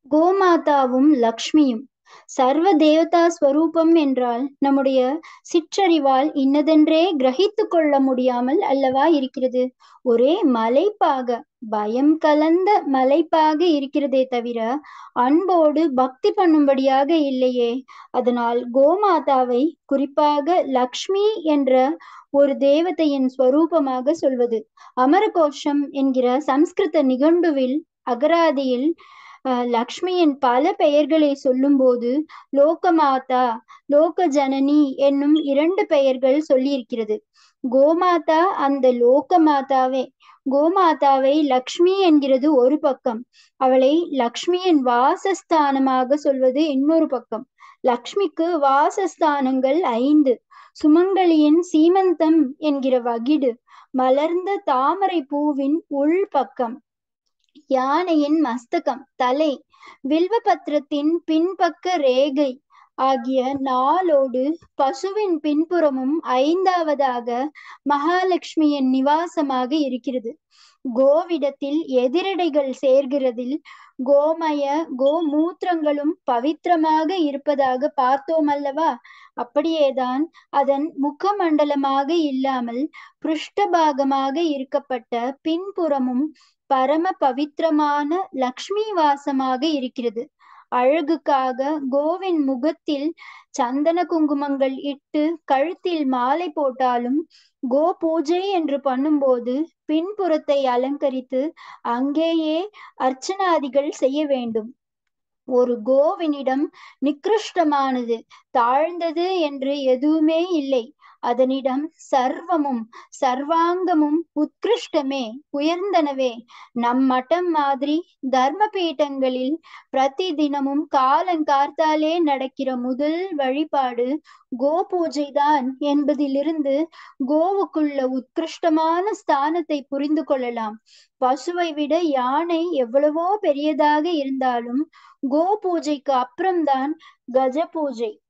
கோமாதாவும் லக்ஷ்மியும் சர்வ தேவதா ஸ்வரூபம் என்றால் நம்முடைய சிற்றறிவால் இன்னதென்றே கிரகித்து கொள்ள முடியாமல் அல்லவா இருக்கிறது ஒரே மலைப்பாக பயம் கலந்த மலைப்பாக இருக்கிறதே தவிர அன்போடு பக்தி பண்ணும்படியாக இல்லையே அதனால் கோமாதாவை குறிப்பாக லக்ஷ்மி என்ற ஒரு தேவதையின் ஸ்வரூபமாக சொல்வது அமரகோஷம் என்கிற சம்ஸ்கிருத நிகண்டுவில் அகராதியில் லக்ஷ்மியின் பல பெயர்களை சொல்லும்போது லோகமாதா லோக ஜனனி என்னும் இரண்டு பெயர்கள் சொல்லியிருக்கிறது கோமாதா அந்த லோகமாதாவே கோமாதாவை லக்ஷ்மி என்கிறது ஒரு பக்கம் அவளை லக்ஷ்மியின் வாசஸ்தானமாக சொல்வது இன்னொரு பக்கம் லக்ஷ்மிக்கு வாசஸ்தானங்கள் ஐந்து சுமங்கலியின் சீமந்தம் என்கிற வகிடு மலர்ந்த தாமரை பூவின் உள் பக்கம் யானையின் மஸ்தகம் தலை வில்வபத்திரத்தின் பின்பக்க ரேகை ஆகிய நாளோடு பசுவின் பின்புறமும் ஐந்தாவதாக மகாலட்சுமியின் நிவாசமாக இருக்கிறது கோவிடத்தில் எதிரடைகள் சேர்கிறதில் கோமய கோமூத்திரங்களும் பவித்திரமாக இருப்பதாக பார்த்தோம் அல்லவா அப்படியேதான் அதன் முகமண்டலமாக இல்லாமல் பிருஷ்டபாகமாக இருக்கப்பட்ட பின்புறமும் பரம பவித்திரமான லக்ஷ்மி வாசமாக இருக்கிறது அழகுக்காக கோவின் முகத்தில் சந்தன குங்குமங்கள் இட்டு கழுத்தில் மாலை போட்டாலும் கோ பூஜை என்று பண்ணும்போது பின்புறத்தை அலங்கரித்து அங்கேயே அர்ச்சனாதிகள் செய்ய வேண்டும் ஒரு கோவினிடம் நிகிருஷ்டமானது தாழ்ந்தது என்று எதுவுமே இல்லை அதனிடம் சர்வமும் சர்வாங்கமும் உத்கிருஷ்டமே உயர்ந்தனவே நம் மட்டம் மாதிரி தர்ம பீட்டங்களில் பிரதி தினமும் காலங்கார்த்தாலே நடக்கிற முதல் வழிபாடு கோ பூஜை தான் என்பதிலிருந்து கோவுக்குள்ள உத்கிருஷ்டமான ஸ்தானத்தை புரிந்து கொள்ளலாம் பசுவை விட யானை எவ்வளவோ பெரியதாக இருந்தாலும் கோ பூஜைக்கு அப்புறம்தான் கஜ பூஜை